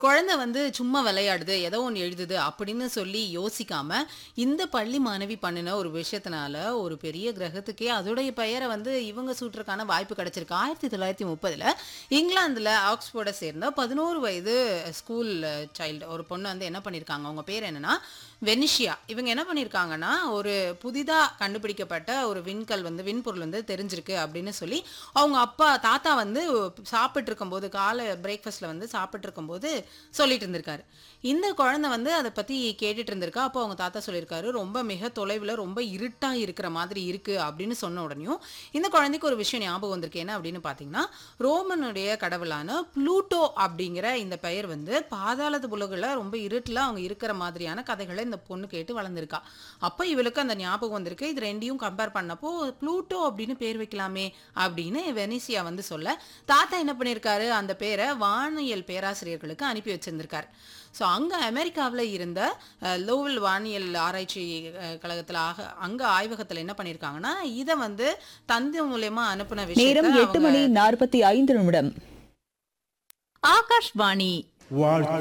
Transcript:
குழந்தை வந்து சும்மா விளையாடுது ஏதோ ஒன்று எழுதுது அப்படின்னு சொல்லி யோசிக்காம இந்த பள்ளி மாணவி பண்ணின ஒரு விஷயத்தினால ஒரு பெரிய கிரகத்துக்கே அதோடைய பெயரை வந்து இவங்க சூட்டுறதுக்கான வாய்ப்பு கிடைச்சிருக்கு ஆயிரத்தி தொள்ளாயிரத்தி முப்பதுல இங்கிலாந்துல ஆக்ஸ்போர்டை சேர்ந்த பதினோரு வயது ஸ்கூல் சைல்டு ஒரு பொண்ணு வந்து என்ன பண்ணியிருக்காங்க அவங்க பேர் என்னன்னா வெனிஷியா இவங்க என்ன பண்ணியிருக்காங்கன்னா ஒரு புதிதாக கண்டுபிடிக்கப்பட்ட ஒரு விண்கல் வந்து விண்பொருள் வந்து தெரிஞ்சிருக்கு அப்படின்னு சொல்லி அவங்க அப்பா தாத்தா வந்து சாப்பிட்டு இருக்கும்போது காலை பிரேக்ஃபாஸ்ட்டில் வந்து சாப்பிட்டு இருக்கும்போது சொல்லிட்டு இருந்திருக்காரு இந்த குழந்தை வந்து அதை பற்றி கேட்டுட்டு இருந்திருக்கா அப்போ அவங்க தாத்தா சொல்லியிருக்காரு ரொம்ப மிக தொலைவில் ரொம்ப இருட்டாக இருக்கிற மாதிரி இருக்கு அப்படின்னு சொன்ன உடனேயும் இந்த குழந்தைக்கு ஒரு விஷயம் ஞாபகம் வந்திருக்கு என்ன அப்படின்னு பார்த்தீங்கன்னா ரோமனுடைய கடவுளான ப்ளூட்டோ அப்படிங்கிற இந்த பெயர் வந்து பாதாளத்து புலகுல ரொம்ப இருட்டில் அவங்க இருக்கிற மாதிரியான கதைகளை இந்த பொண்ணு கேட்டு வளர்ந்துருக்கா அப்போ இவளுக்கு அந்த ஞாபகம் வந்திருக்கு இது ரெண்டையும் கம்பேர் பண்ணப்போ ப்ளூட்டோ அப்படின்னு பேர் வைக்கலாமே அப்படின்னு வெனிசியா வந்து சொல்ல தாத்தா என்ன பண்ணியிருக்காரு அந்த பேரை வானியல் பேராசிரியர்களுக்கு அனுப்பி வச்சிருந்திருக்காரு ஸோ அங்கே அமெரிக்காவில் இருந்த அஹ், லோவல் வானியல் ஆராய்ச்சி அஹ், கழகத்தில் ஆக அங்கே ஆய்வகத்தில் என்ன பண்ணியிருக்காங்கன்னா இதை வந்து தந்தி மூலயமா அனுப்பின நேரம் விஷயம் எட்டு மணி நாற்பத்தி ஐந்து நிமிடம் ஆகாஷ்வாணி வாழ்த்து